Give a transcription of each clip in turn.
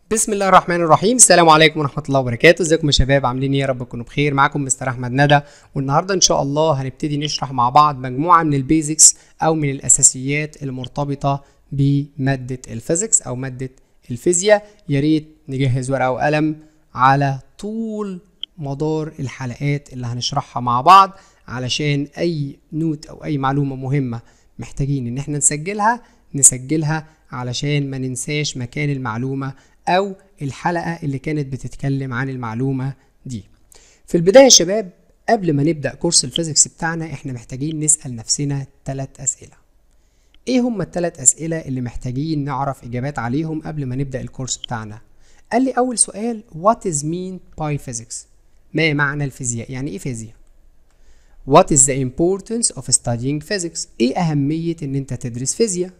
بسم الله الرحمن الرحيم السلام عليكم ورحمه الله وبركاته ازيكم يا شباب عاملين ايه يا رب تكونوا بخير معاكم مستر احمد ندى والنهارده ان شاء الله هنبتدي نشرح مع بعض مجموعه من البيزكس او من الاساسيات المرتبطه بماده الفيزيكس او ماده الفيزياء يا ريت نجهز ورقه وقلم على طول مدار الحلقات اللي هنشرحها مع بعض علشان اي نوت او اي معلومه مهمه محتاجين ان احنا نسجلها نسجلها علشان ما ننساش مكان المعلومه او الحلقه اللي كانت بتتكلم عن المعلومه دي في البدايه يا شباب قبل ما نبدا كورس الفيزيكس بتاعنا احنا محتاجين نسال نفسنا ثلاث اسئله ايه هم الثلاث اسئله اللي محتاجين نعرف اجابات عليهم قبل ما نبدا الكورس بتاعنا قال لي اول سؤال what is mean by physics ما معنى الفيزياء يعني ايه فيزياء what is the importance of studying physics ايه اهميه ان انت تدرس فيزياء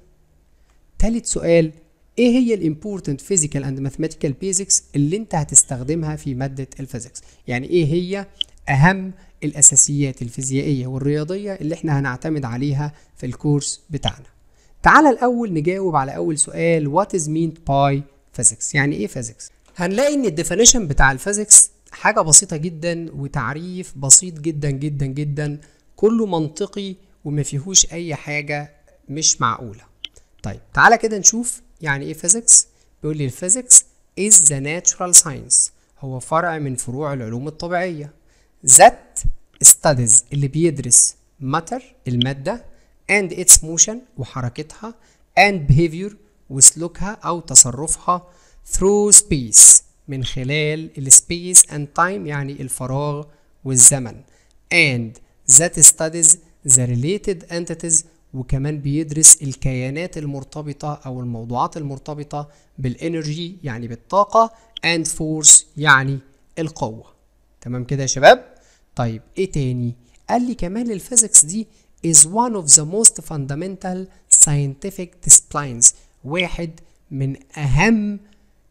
تالت سؤال ايه هي الامبورتنت فيزيكال اند ماثيماتيكال بيزكس اللي انت هتستخدمها في ماده الفيزيكس يعني ايه هي اهم الاساسيات الفيزيائيه والرياضيه اللي احنا هنعتمد عليها في الكورس بتاعنا تعال الاول نجاوب على اول سؤال وات از مين باي فيزيكس يعني ايه فيزيكس هنلاقي ان الديفينيشن بتاع الفيزيكس حاجه بسيطه جدا وتعريف بسيط جدا جدا جدا كله منطقي وما فيهوش اي حاجه مش معقوله طيب تعالى كده نشوف يعني ايه physics بيقول لي الفيزيكس is the natural science هو فرع من فروع العلوم الطبيعية that studies اللي بيدرس matter المادة and its motion وحركتها and behavior وسلوكها أو تصرفها through space من خلال ال space and time يعني الفراغ والزمن and that studies the related entities وكمان بيدرس الكيانات المرتبطة أو الموضوعات المرتبطة بالإنرجي يعني بالطاقة and force يعني القوة تمام كده يا شباب؟ طيب إيه تاني؟ قال لي كمان الفيزيكس دي is one of the most fundamental scientific disciplines واحد من أهم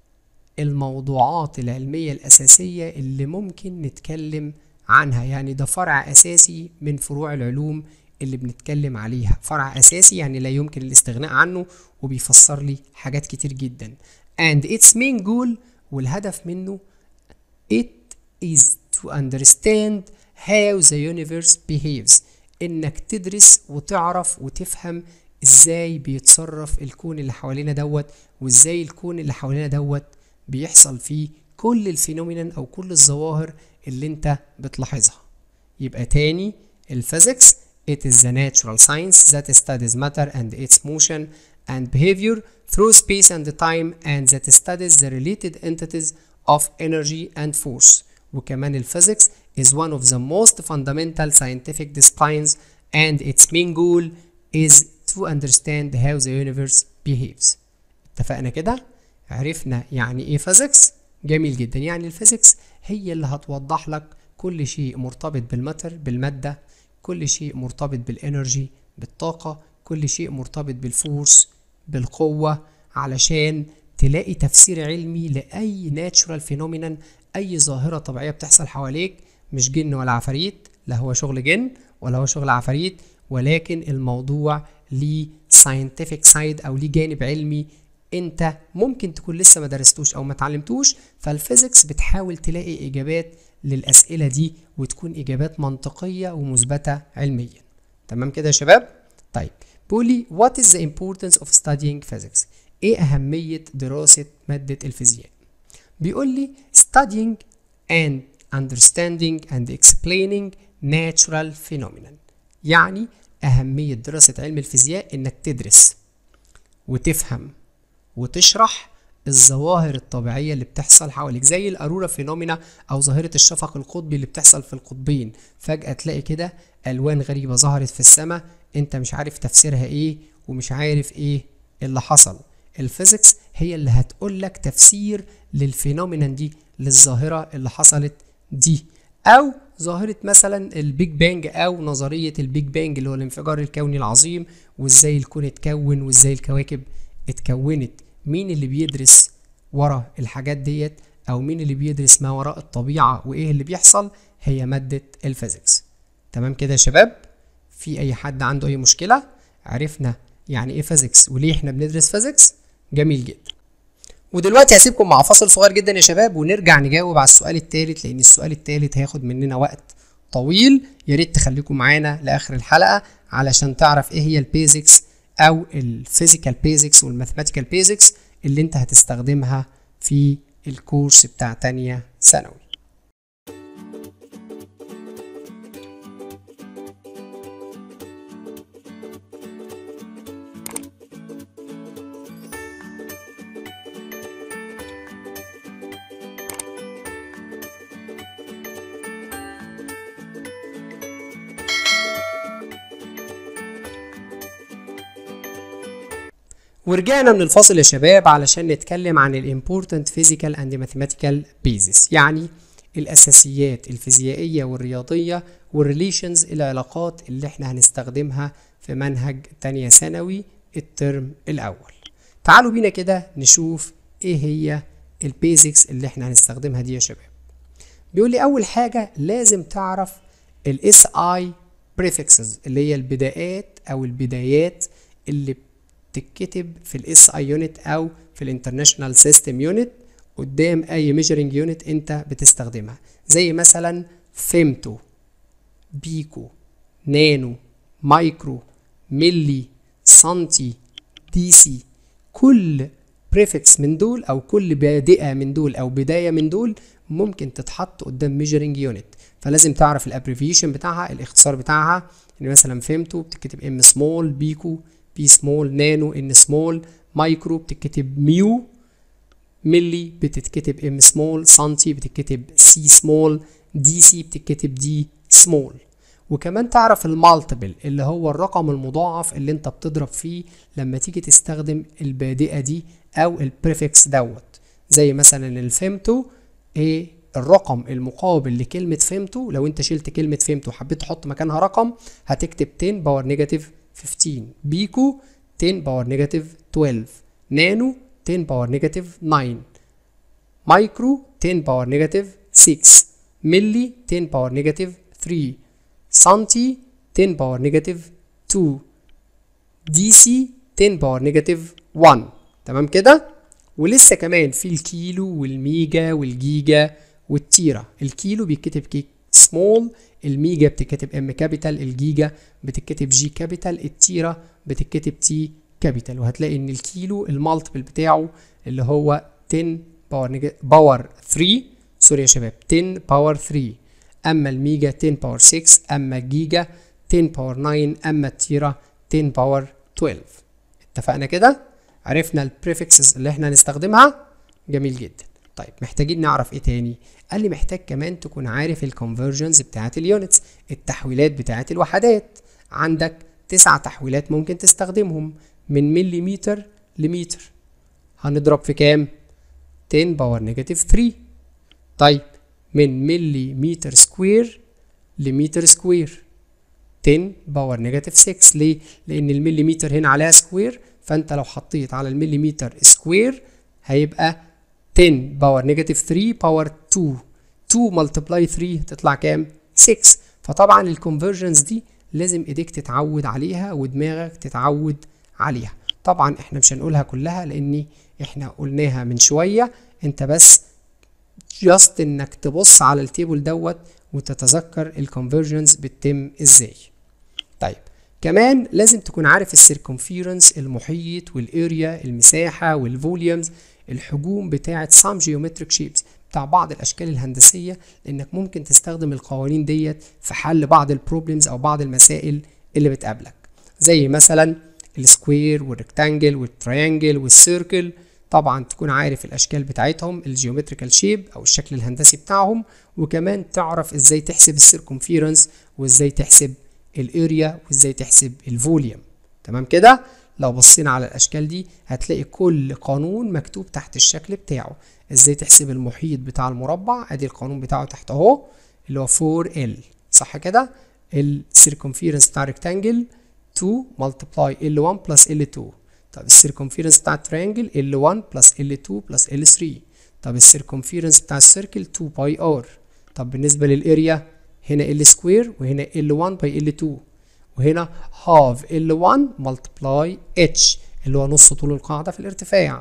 الموضوعات العلمية الأساسية اللي ممكن نتكلم عنها يعني ده فرع أساسي من فروع العلوم اللي بنتكلم عليها فرع اساسي يعني لا يمكن الاستغناء عنه وبيفسر لي حاجات كتير جدا and its main goal والهدف منه it is to understand how the universe behaves انك تدرس وتعرف وتفهم ازاي بيتصرف الكون اللي حوالينا دوت وازاي الكون اللي حوالينا دوت بيحصل فيه كل الفينومينال او كل الظواهر اللي انت بتلاحظها يبقى تاني الفيزيكس It is the natural science that studies matter and its motion and behavior through space and time and that studies the related entities of energy and force. وكمان الفيزيكس is one of the most fundamental scientific disciplines and its main goal is to understand how the universe behaves. اتفقنا كده؟ عرفنا يعني ايه فيزيكس؟ جميل جدا يعني الفيزيكس هي اللي هتوضح لك كل شيء مرتبط بالماتر بالمادة كل شيء مرتبط بالانرجي بالطاقة كل شيء مرتبط بالفورس بالقوة علشان تلاقي تفسير علمي لأي ناتشورال فينومينان أي ظاهرة طبيعية بتحصل حواليك مش جن ولا عفاريت لا هو شغل جن ولا هو شغل عفاريت ولكن الموضوع ليه ساينتفك سايد أو ليه جانب علمي انت ممكن تكون لسه ما درستوش او ما اتعلمتوش فالفيزيكس بتحاول تلاقي اجابات للأسئلة دي وتكون إجابات منطقية ومثبتة علميا تمام كده يا شباب؟ طيب بيقولي what is the importance of studying physics إيه أهمية دراسة مادة الفيزياء؟ بيقول لي studying and understanding and explaining natural phenomenon يعني أهمية دراسة علم الفيزياء إنك تدرس وتفهم وتشرح الظواهر الطبيعيه اللي بتحصل حواليك زي الارورا فينومينا او ظاهره الشفق القطبي اللي بتحصل في القطبين فجاه تلاقي كده الوان غريبه ظهرت في السماء انت مش عارف تفسيرها ايه ومش عارف ايه اللي حصل الفيزيكس هي اللي هتقول لك تفسير للفينومينا دي للظاهره اللي حصلت دي او ظاهره مثلا البيج بانج او نظريه البيج بانج اللي هو الانفجار الكوني العظيم وازاي الكون اتكون وازاي الكواكب اتكونت مين اللي بيدرس ورا الحاجات ديت او مين اللي بيدرس ما وراء الطبيعة وايه اللي بيحصل هي مادة الفيزيكس تمام كده يا شباب في اي حد عنده اي مشكلة عرفنا يعني ايه فيزيكس وليه احنا بندرس فيزيكس جميل جدا ودلوقتي هسيبكم مع فاصل صغير جدا يا شباب ونرجع نجاوب على السؤال الثالث لان السؤال الثالث هياخد مننا وقت طويل يا ريت تخليكم معانا لاخر الحلقه علشان تعرف ايه هي البيزكس او الفيزيكال بيزكس والماثيماتيكال بيزكس اللي انت هتستخدمها في الكورس بتاع تانية ثانوي ورجعنا من الفاصل يا شباب علشان نتكلم عن الامبورتنت فيزيكال اند ماثيماتيكال بيزس يعني الاساسيات الفيزيائيه والرياضيه والريليشنز العلاقات اللي احنا هنستخدمها في منهج تانية ثانوي الترم الاول تعالوا بينا كده نشوف ايه هي البيزكس اللي احنا هنستخدمها دي يا شباب بيقول لي اول حاجه لازم تعرف الاس اي prefixes اللي هي البدايات او البدايات اللي تتكتب في الاس اي يونت او في الانترناشونال سيستم يونت قدام اي ميجرنج يونت انت بتستخدمها زي مثلا فيمتو بيكو نانو مايكرو ملي سنتي دي سي كل بريفكس من دول او كل بادئه من دول او بدايه من دول ممكن تتحط قدام ميجرنج يونت فلازم تعرف الابريفيشن بتاعها الاختصار بتاعها يعني مثلا فيمتو بتتكتب ام سمول بيكو بي سمول نانو ان سمول مايكرو بتتكتب ميو ملي بتتكتب ام سمول سنتي بتتكتب سي سمول دي سي بتتكتب دي سمول وكمان تعرف المالتيبل اللي هو الرقم المضاعف اللي انت بتضرب فيه لما تيجي تستخدم البادئه دي او البريفكس دوت زي مثلا الفيمتو ايه الرقم المقابل لكلمة فيمتو لو انت شلت كلمة فيمتو وحبيت تحط مكانها رقم هتكتب 10 باور نيجاتيف 15 بيكو 10 باور نيجاتيف 12 نانو 10 باور نيجاتيف 9 مايكرو 10 باور نيجاتيف 6 ملي 10 باور نيجاتيف 3 سنتي 10 باور نيجاتيف 2 دي سي 10 باور نيجاتيف 1 تمام كده ولسه كمان في الكيلو والميجا والجيجا والتيرا الكيلو بيتكتب كي سمول الميجا بتتكتب ام كابيتال الجيجا بتتكتب جي كابيتال التيرا بتتكتب تي كابيتال وهتلاقي ان الكيلو المالتيبل بتاعه اللي هو 10 باور باور 3 سوري يا شباب 10 باور 3 اما الميجا 10 باور 6 اما الجيجا 10 باور 9 اما التيرا 10 باور 12 اتفقنا كده عرفنا البريفكسز اللي احنا هنستخدمها جميل جدا طيب محتاجين نعرف ايه تاني قال لي محتاج كمان تكون عارف الكونفرجنز بتاعت اليونتس التحويلات بتاعت الوحدات عندك تسع تحويلات ممكن تستخدمهم من مليمتر لمتر هنضرب في كام 10 باور نيجاتيف 3 طيب من مليمتر سكوير لمتر سكوير 10 باور نيجاتيف 6 ليه لان المليمتر هنا عليها سكوير فانت لو حطيت على المليمتر سكوير هيبقى 10 باور نيجاتيف 3 باور 2 2 ملتبلاي 3 تطلع كام 6 فطبعا الكونفرجنز دي لازم ايديك تتعود عليها ودماغك تتعود عليها طبعا احنا مش هنقولها كلها لاني احنا قلناها من شويه انت بس جاست انك تبص على التيبل دوت وتتذكر الكونفرجنز بتتم ازاي طيب كمان لازم تكون عارف السيركمفيرنس المحيط والاريا المساحه والفوليومز الحجوم بتاعه سام جيومتريك شيبس بتاع بعض الاشكال الهندسيه لانك ممكن تستخدم القوانين ديت في حل بعض البروبلمز او بعض المسائل اللي بتقابلك زي مثلا السكوير والريكتانجل والتريانجل والسيركل طبعا تكون عارف الاشكال بتاعتهم الجيومتريكال شيب او الشكل الهندسي بتاعهم وكمان تعرف ازاي تحسب السيركمفيرنس وازاي تحسب الاريا وازاي تحسب الفوليوم تمام كده لو بصينا على الاشكال دي هتلاقي كل قانون مكتوب تحت الشكل بتاعه ازاي تحسب المحيط بتاع المربع ادي القانون بتاعه تحت اهو اللي هو 4L صح كده السيركمفيرنس بتاع ريكتانجل 2 ملتبلاي L1 بلس L2 طب السيركمفيرنس بتاع التريانجل L1 بلس L2 بلس L3 طب السيركمفيرنس بتاع السيركل 2 باي ار طب بالنسبه للاريا هنا L سكوير وهنا L1 باي L2 وهنا half L1 multiply H اللي هو نص طول القاعدة في الارتفاع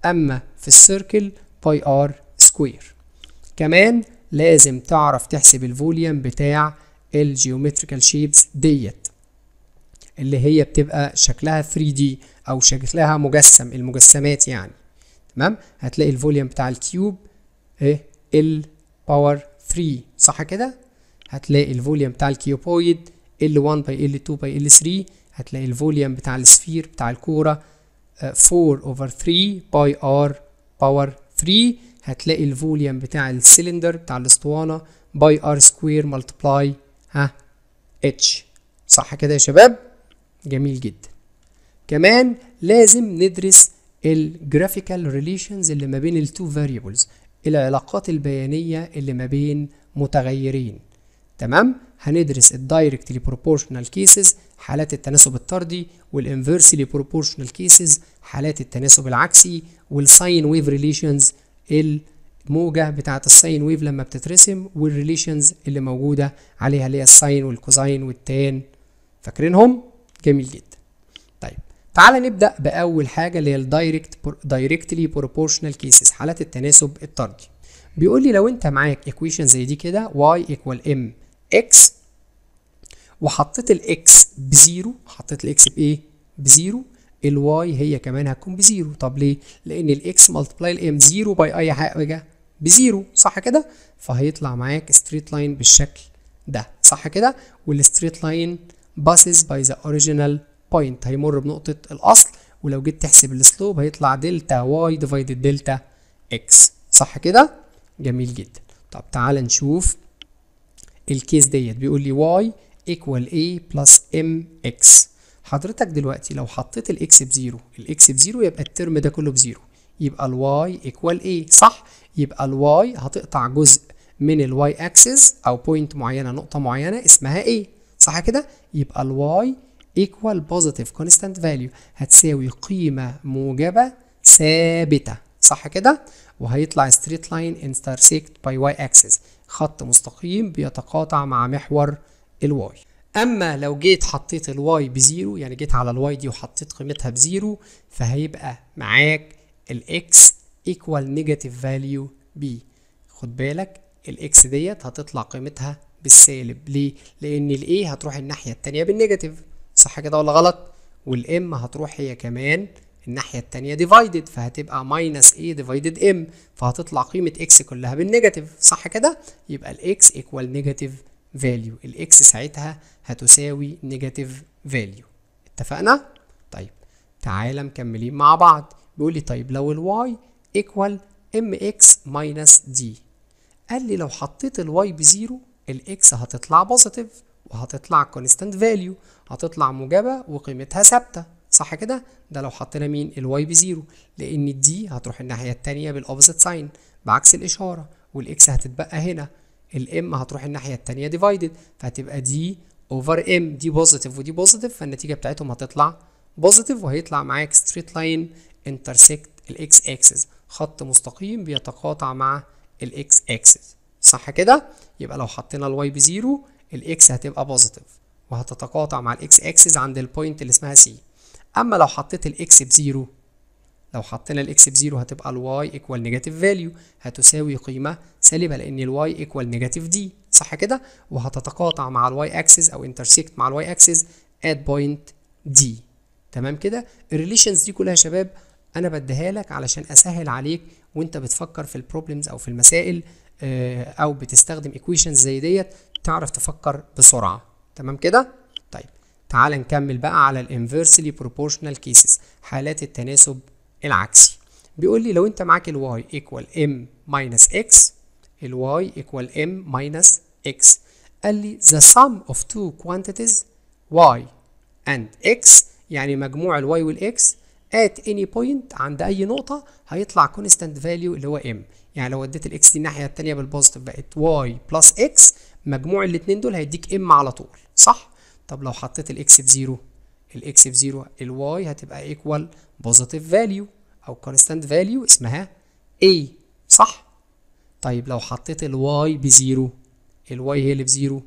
اما في السيركل باي ار سكوير كمان لازم تعرف تحسب الفوليوم بتاع الجيومتريكال شيبس ديت اللي هي بتبقى شكلها 3D او شكلها مجسم المجسمات يعني تمام هتلاقي الفوليوم بتاع الكيوب ايه ال باور 3 صح كده هتلاقي الفوليوم بتاع الكيوبويد ال 1 باي ال 2 باي ال 3 هتلاقي الفوليوم بتاع السفير بتاع الكوره 4 اوفر 3 باي ار باور 3 هتلاقي الفوليوم بتاع السلندر بتاع الاسطوانه باي ار سكوير ملتبلاي ها اتش صح كده يا شباب جميل جدا كمان لازم ندرس الجرافيكال ريليشنز اللي ما بين التو فاريبلز العلاقات البيانيه اللي ما بين متغيرين تمام هندرس الدايركتلي بروبورشنال كيسز حالات التناسب الطردي والانفرسلي بروبورشنال كيسز حالات التناسب العكسي والساين ويف ريليشنز الموجة بتاعة الساين ويف لما بتترسم والريليشنز اللي موجودة عليها اللي هي الساين والكوزاين والتان فاكرينهم؟ جميل جدا. طيب تعالى نبدأ بأول حاجة اللي هي الدايركت دايركتلي بروبورشنال كيسز حالات التناسب الطردي. بيقول لي لو انت معاك ايكويشن زي دي كده y equal m x وحطيت الاكس بزيرو حطيت الاكس بايه؟ بزيرو الواي هي كمان هتكون بزيرو طب ليه؟ لان الاكس ملتبلاي الام زيرو باي اي حاجه بزيرو صح كده؟ فهيطلع معاك ستريت لاين بالشكل ده صح كده؟ والستريت لاين باسز باي ذا اوريجينال بوينت هيمر بنقطه الاصل ولو جيت تحسب السلوب هيطلع دلتا واي ديفايدد دلتا اكس صح كده؟ جميل جدا طب تعال نشوف الكيس ديت بيقول لي y equal a plus mx حضرتك دلوقتي لو حطيت الاكس بزيرو الاكس بزيرو يبقى الترم ده كله بزيرو يبقى الواي equal a صح يبقى الواي هتقطع جزء من الواي اكسس او بوينت معينه نقطه معينه اسمها a صح كده يبقى الواي equal positive constant value هتساوي قيمه موجبه ثابته صح كده وهيطلع ستريت لاين انترسكت باي واي اكسس خط مستقيم بيتقاطع مع محور الواي اما لو جيت حطيت الواي بزيرو يعني جيت على الواي دي وحطيت قيمتها بزيرو فهيبقى معاك الاكس ايكوال نيجاتيف فاليو بي خد بالك الاكس ديت هتطلع قيمتها بالسالب ليه لان الاي هتروح الناحيه التانية بالنيجاتيف صح كده ولا غلط والام هتروح هي كمان الناحية التانية ديفايدد فهتبقى ماينس a ديفايدد m فهتطلع قيمة x كلها بالنيجاتيف صح كده؟ يبقى الاكس ايكوال نيجاتيف فاليو الاكس ساعتها هتساوي نيجاتيف فاليو اتفقنا؟ طيب تعالى مكملين مع بعض بيقول لي طيب لو الواي ايكوال mx ماينس d قال لي لو حطيت الواي بزيرو الاكس هتطلع بوزيتيف وهتطلع كونستانت فاليو هتطلع موجبة وقيمتها ثابتة صح كده ده لو حطينا مين الواي بزيرو لان الدي هتروح الناحيه التانية بالاوبزيت ساين بعكس الاشاره والاكس هتتبقى هنا الام هتروح الناحيه التانية ديفايدد فهتبقى دي اوفر ام دي بوزيتيف ودي بوزيتيف فالنتيجه بتاعتهم هتطلع بوزيتيف وهيطلع معاك ستريت لاين انترسكت الاكس اكسس خط مستقيم بيتقاطع مع الاكس اكسس صح كده يبقى لو حطينا الواي بزيرو الاكس هتبقى بوزيتيف وهتتقاطع مع الاكس اكسس عند البوينت اللي اسمها سي اما لو حطيت الاكس بزيرو لو حطينا الاكس بزيرو هتبقى الواي ايكوال نيجاتيف فاليو هتساوي قيمه سالبه لان الواي ايكوال نيجاتيف دي صح كده وهتتقاطع مع الواي اكسس او انترسكت مع الواي اكسس ات بوينت دي تمام كده الريليشنز دي كلها يا شباب انا بديها لك علشان اسهل عليك وانت بتفكر في البروبلمز او في المسائل او بتستخدم ايكويشنز زي ديت تعرف تفكر بسرعه تمام كده طيب تعال نكمل بقى على الانفرسلي بروبورشنال كيسز حالات التناسب العكسي بيقول لي لو انت معاك الواي ايكوال ام ماينس اكس الواي ايكوال ام ماينس اكس قال لي the sum of two quantities y and x يعني مجموع الواي والاكس at any point عند اي نقطة هيطلع constant value اللي هو m يعني لو وديت الاكس دي الناحية التانية بالبوزيتيف بقت y بلس x مجموع الاتنين دول هيديك m على طول صح؟ طب لو حطيت الاكس بزيرو الاكس بزيرو الواي هتبقى ايكوال بوزيتيف فاليو او كونستانت فاليو اسمها a صح طيب لو حطيت الواي بزيرو الواي هي اللي بزيرو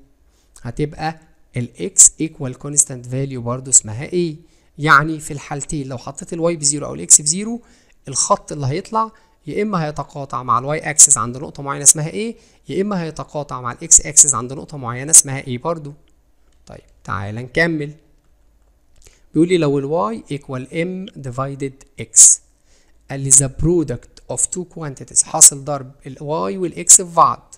هتبقى الاكس ايكوال كونستانت فاليو برضو اسمها a يعني في الحالتين لو حطيت الواي بزيرو او الاكس بزيرو الخط اللي هيطلع يا اما هيتقاطع مع الواي اكسس عند نقطه معينه اسمها ايه يا اما هيتقاطع مع الاكس اكسس عند نقطه معينه اسمها ايه برضو طيب تعال نكمل بيقول لي لو الواي equal m divided x قال لي the product of two quantities حاصل ضرب الواي والاكس في بعض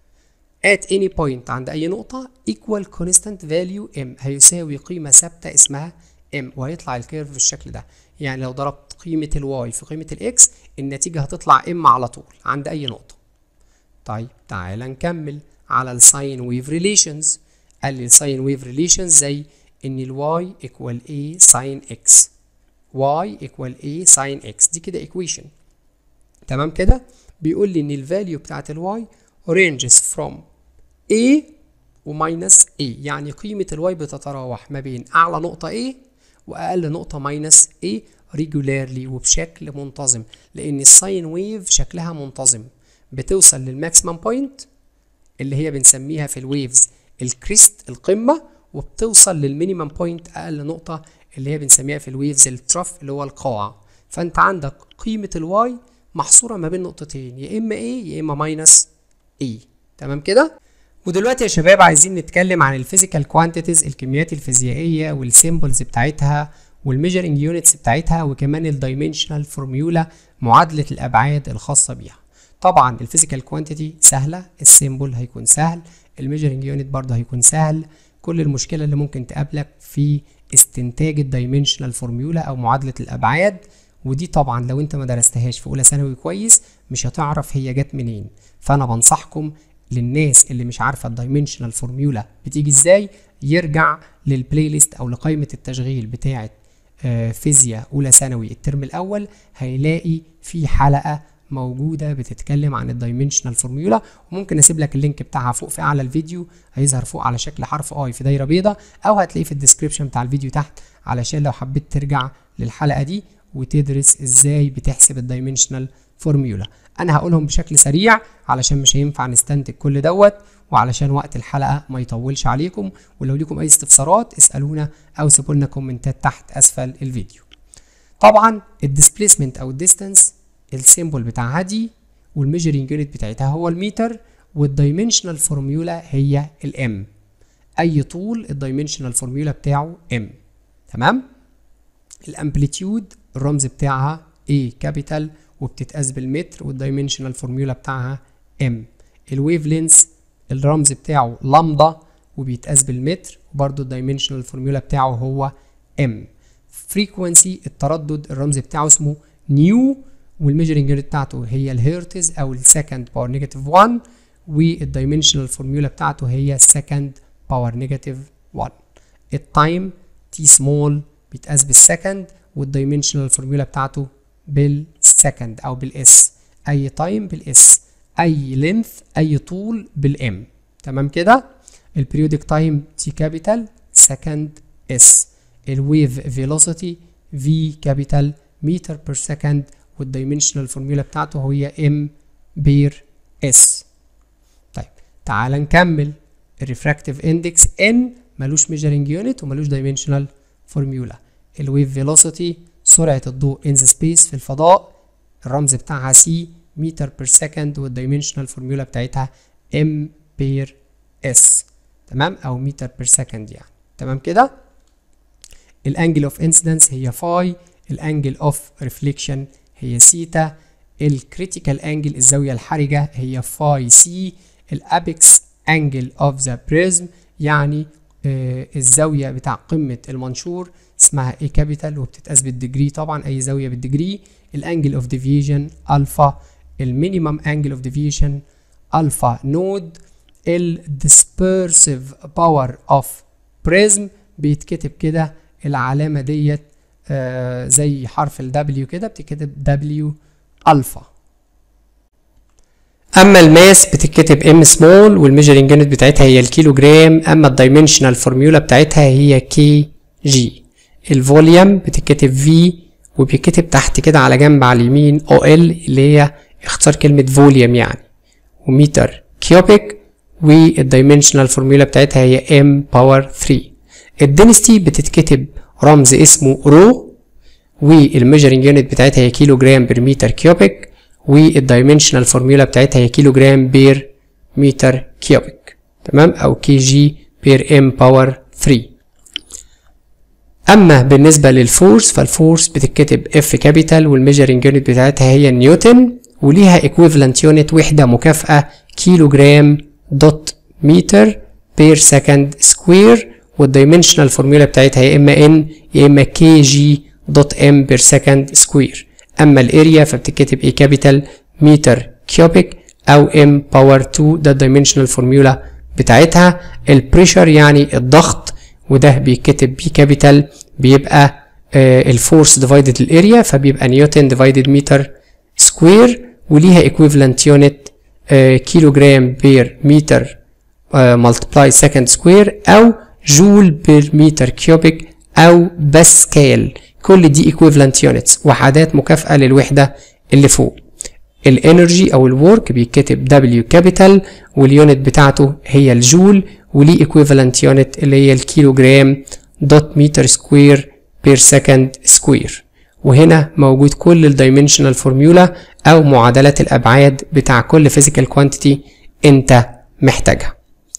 at any point عند اي نقطة equal constant value m هيساوي قيمة ثابتة اسمها m وهيطلع الكيرف بالشكل ده يعني لو ضربت قيمة الواي في قيمة الاكس النتيجة هتطلع m على طول عند اي نقطة طيب تعال نكمل على الساين ويف ريليشنز قال لي الساين ويف ريليشنز زي ان الواي equal a sin x y equal a sin x دي كده equation تمام كده بيقول لي ان الفاليو بتاعت الواي ranges from a وماينس a يعني قيمة الواي بتتراوح ما بين أعلى نقطة a وأقل نقطة ماينس a regularly وبشكل منتظم لأن الساين ويف شكلها منتظم بتوصل للماكسيمم بوينت اللي هي بنسميها في الويفز الكريست القمة وبتوصل للمينيمم بوينت أقل نقطة اللي هي بنسميها في الويفز الترف اللي هو القاع فأنت عندك قيمة الواي محصورة ما بين نقطتين يا إما A يا إما ماينس A تمام كده؟ ودلوقتي يا شباب عايزين نتكلم عن الفيزيكال كوانتيتيز الكميات الفيزيائية والسيمبلز بتاعتها والميجرنج يونتس بتاعتها وكمان الدايمنشنال فورميولا معادلة الأبعاد الخاصة بيها طبعا الفيزيكال كوانتيتي سهلة السيمبل هيكون سهل الميجرنج يونت برضه هيكون سهل كل المشكلة اللي ممكن تقابلك في استنتاج الدايمنشنال فورميولا او معادلة الابعاد ودي طبعا لو انت ما درستهاش في اولى ثانوي كويس مش هتعرف هي جت منين فانا بنصحكم للناس اللي مش عارفه الدايمنشنال فورميولا بتيجي ازاي يرجع للبلاي ليست او لقائمه التشغيل بتاعه فيزياء اولى ثانوي الترم الاول هيلاقي في حلقه موجوده بتتكلم عن الدايمنشنال فورميولا وممكن اسيب لك اللينك بتاعها فوق في اعلى الفيديو هيظهر فوق على شكل حرف اي في دايره بيضاء او هتلاقيه في الديسكريبشن بتاع الفيديو تحت علشان لو حبيت ترجع للحلقه دي وتدرس ازاي بتحسب الدايمنشنال فورميولا انا هقولهم بشكل سريع علشان مش هينفع نستنتج كل دوت وعلشان وقت الحلقه ما يطولش عليكم ولو ليكم اي استفسارات اسالونا او سيبوا لنا كومنتات تحت اسفل الفيديو طبعا الديسبيسمنت او الديستانس السيمبل بتاعها دي والميجرنج يونت بتاعتها هو المتر والدايمنشنال فورميولا هي الام اي طول الدايمنشنال فورميولا بتاعه ام تمام الامبليتيود الرمز بتاعها A كابيتال وبتتقاس بالمتر والدايمنشنال فورميولا بتاعها M الويف لينس الرمز بتاعه لامدا وبيتقاس بالمتر وبرده الدايمنشنال فورميولا بتاعه هو M فريكوانسي التردد الرمز بتاعه اسمه نيو والميجرنج يونت بتاعته هي الهرتز او السكند باور نيجاتيف 1 والدايمنشنال فورميولا بتاعته هي السكند باور نيجاتيف 1 التايم تي سمول بيتقاس بالسكند والدايمنشنال فورميولا بتاعته بالسكند او بالاس اي تايم بالاس اي لينث اي طول بالام تمام كده البريودك تايم تي كابيتال سكند اس الويف فيلوسيتي في كابيتال متر بير سكند والدايمنشنال فورميولا بتاعته هي ام بير اس طيب تعال نكمل الريفراكتيف اندكس ان ملوش ميجرنج يونت وملوش دايمنشنال فورميولا الويف فيلوسيتي سرعة الضوء in the space في الفضاء الرمز بتاعها سي متر بير سكند والدايمنشنال فورميولا بتاعتها ام بير اس تمام او متر بير سكند يعني تمام كده الانجل اوف انسيدنس هي فاي الانجل اوف ريفليكشن هي سيتا الكريتيكال انجل الزاوية الحرجة هي فاي سي الابيكس انجل اوف ذا بريزم يعني آه الزاوية بتاع قمة المنشور اسمها A كابيتال وبتتقاس بالديجري طبعا اي زاوية بالديجري الانجل اوف ديفيجن الفا المينيمم انجل اوف ديفيجن الفا نود الديسبيرسيف باور اوف بريزم بيتكتب كده العلامة ديت آه زي حرف ال W كده بتتكتب W الفا اما الماس بتتكتب ام سمول والميجرنج يونت بتاعتها هي الكيلو جرام اما الدايمنشنال فورميولا بتاعتها هي كي جي الفوليوم بتتكتب في وبيتكتب تحت كده على جنب على اليمين او ال اللي هي اختصار كلمة فوليوم يعني ومتر كيوبيك والدايمنشنال فورميولا بتاعتها هي ام باور 3 الدنستي بتتكتب رمز اسمه رو والميجرنج يونت بتاعتها هي كيلو جرام بير متر كيوبيك والدايمنشنال فورمولا بتاعتها هي كيلو جرام بير متر كيوبيك تمام او كي جي بير ام باور 3 اما بالنسبه للفورس فالفورس بتتكتب اف كابيتال والميجرنج يونت بتاعتها هي نيوتن وليها ايكويفالنت يونت وحده مكافاه كيلو جرام دوت متر بير سكند سكوير والدايمنشنال فورمولا بتاعتها يا اما ان يا اما كي جي دوت ام بير سكند سكوير اما الاريا فبتتكتب اي كابيتال متر كيوبيك او ام باور 2 ده الدايمنشنال فورمولا بتاعتها البريشر يعني الضغط وده بيتكتب بي كابيتال بيبقى الفورس ديفايدد الاريا فبيبقى نيوتن ديفايدد متر سكوير وليها equivalent يونت كيلو جرام بير متر ملتبلاي سكند سكوير او جول بير متر كيوبيك او باسكال كل دي equivalent يونتس وحدات مكافأة للوحدة اللي فوق الانرجي او الورك بيتكتب W كابيتال واليونت بتاعته هي الجول وليه equivalent يونت اللي هي الكيلو جرام دوت متر سكوير بير سكند سكوير وهنا موجود كل الدايمنشنال فورمولا او معادلات الابعاد بتاع كل فيزيكال كوانتيتي انت محتاجها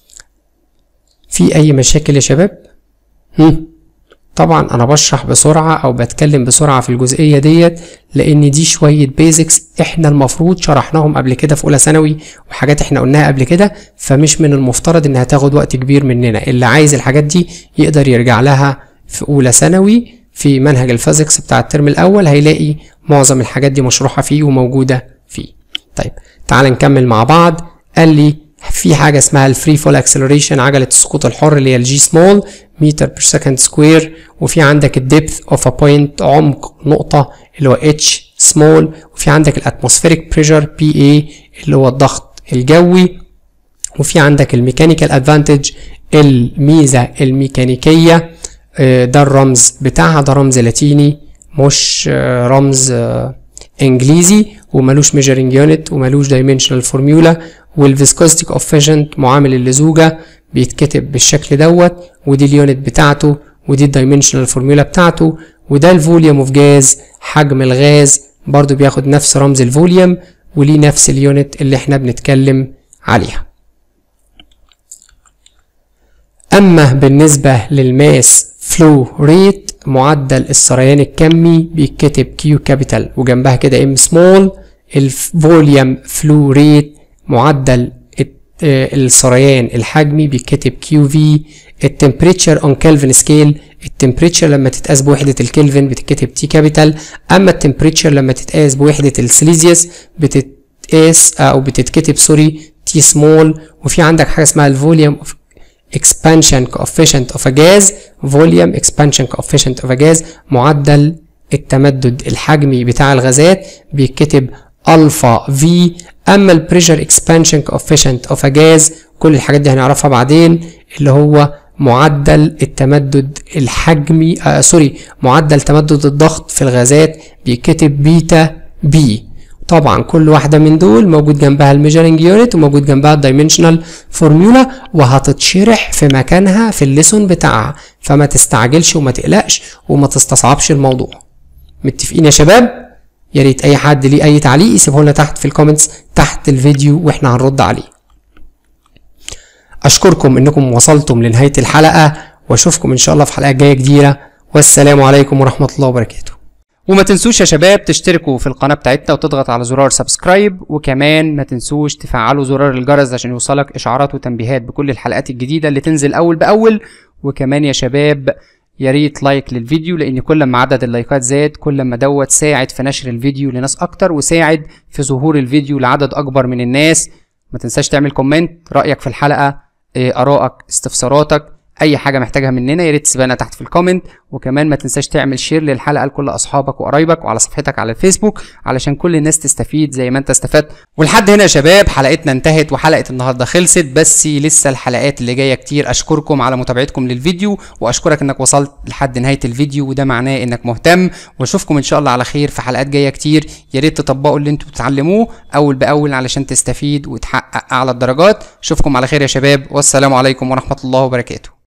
في اي مشاكل يا شباب هم؟ طبعا انا بشرح بسرعة او بتكلم بسرعة في الجزئية ديت لان دي شوية بيزكس احنا المفروض شرحناهم قبل كده في اولى ثانوي وحاجات احنا قلناها قبل كده فمش من المفترض انها تاخد وقت كبير مننا اللي عايز الحاجات دي يقدر يرجع لها في اولى ثانوي في منهج الفيزيكس بتاع الترم الاول هيلاقي معظم الحاجات دي مشروحة فيه وموجودة فيه طيب تعال نكمل مع بعض قال لي في حاجة اسمها الفري فول اكسلريشن عجلة السقوط الحر اللي هي الجي سمول متر بير سكند سكوير وفي عندك الديبث اوف ا بوينت عمق نقطة اللي هو اتش سمول وفي عندك الاتموسفيريك بريشر بي اي اللي هو الضغط الجوي وفي عندك الميكانيكال ادفانتج الميزة الميكانيكية ده الرمز بتاعها ده رمز لاتيني مش رمز انجليزي وملوش ميجرنج يونت وملوش دايمنشنال فورمولا والفيسكوستيك اوفيشنت معامل اللزوجة بيتكتب بالشكل دوت ودي اليونت بتاعته ودي الدايمنشنال فورمولا بتاعته وده الفوليوم اوف جاز حجم الغاز برضو بياخد نفس رمز الفوليوم وليه نفس اليونت اللي احنا بنتكلم عليها اما بالنسبة للماس فلو ريت معدل السريان الكمي بيتكتب كيو كابيتال وجنبها كده ام سمول الفوليوم فلو ريت معدل السريان الحجمي بيتكتب كيو في التمبريتشر اون كلفن سكيل التمبريتشر لما تتقاس بوحدة الكلفن بتتكتب تي كابيتال اما التمبريتشر لما تتقاس بوحدة السيليزيوس بتتقاس او بتتكتب سوري تي سمول وفي عندك حاجة اسمها الفوليوم expansion coefficient of a gas volume expansion coefficient of a gas معدل التمدد الحجمي بتاع الغازات بيتكتب الفا في اما البريشر اكسبانشن coefficient of a gas كل الحاجات دي هنعرفها بعدين اللي هو معدل التمدد الحجمي آه سوري معدل تمدد الضغط في الغازات بيتكتب بيتا بي طبعا كل واحده من دول موجود جنبها الميجرنج يونت وموجود جنبها الدايمنشنال فورمولا وهتتشرح في مكانها في الليسون بتاعها فما تستعجلش وما تقلقش وما تستصعبش الموضوع متفقين يا شباب يا ريت اي حد ليه اي تعليق يسيبه لنا تحت في الكومنتس تحت الفيديو واحنا هنرد عليه اشكركم انكم وصلتم لنهايه الحلقه واشوفكم ان شاء الله في حلقه جايه جديده والسلام عليكم ورحمه الله وبركاته وما تنسوش يا شباب تشتركوا في القناة بتاعتنا وتضغط على زرار سبسكرايب وكمان ما تنسوش تفعلوا زرار الجرس عشان يوصلك اشعارات وتنبيهات بكل الحلقات الجديدة اللي تنزل اول باول وكمان يا شباب يا ريت لايك للفيديو لان كل ما عدد اللايكات زاد كل ما دوت ساعد في نشر الفيديو لناس اكتر وساعد في ظهور الفيديو لعدد اكبر من الناس ما تنساش تعمل كومنت رايك في الحلقة ارائك استفساراتك اي حاجه محتاجها مننا يا ريت تسيبها تحت في الكومنت وكمان ما تنساش تعمل شير للحلقه لكل اصحابك وقرايبك وعلى صفحتك على الفيسبوك علشان كل الناس تستفيد زي ما انت استفدت ولحد هنا يا شباب حلقتنا انتهت وحلقه النهارده خلصت بس لسه الحلقات اللي جايه كتير اشكركم على متابعتكم للفيديو واشكرك انك وصلت لحد نهايه الفيديو وده معناه انك مهتم واشوفكم ان شاء الله على خير في حلقات جايه كتير يا ريت تطبقوا اللي انتوا بتتعلموه اول باول علشان تستفيد وتحقق اعلى الدرجات اشوفكم على خير يا شباب والسلام عليكم ورحمه الله وبركاته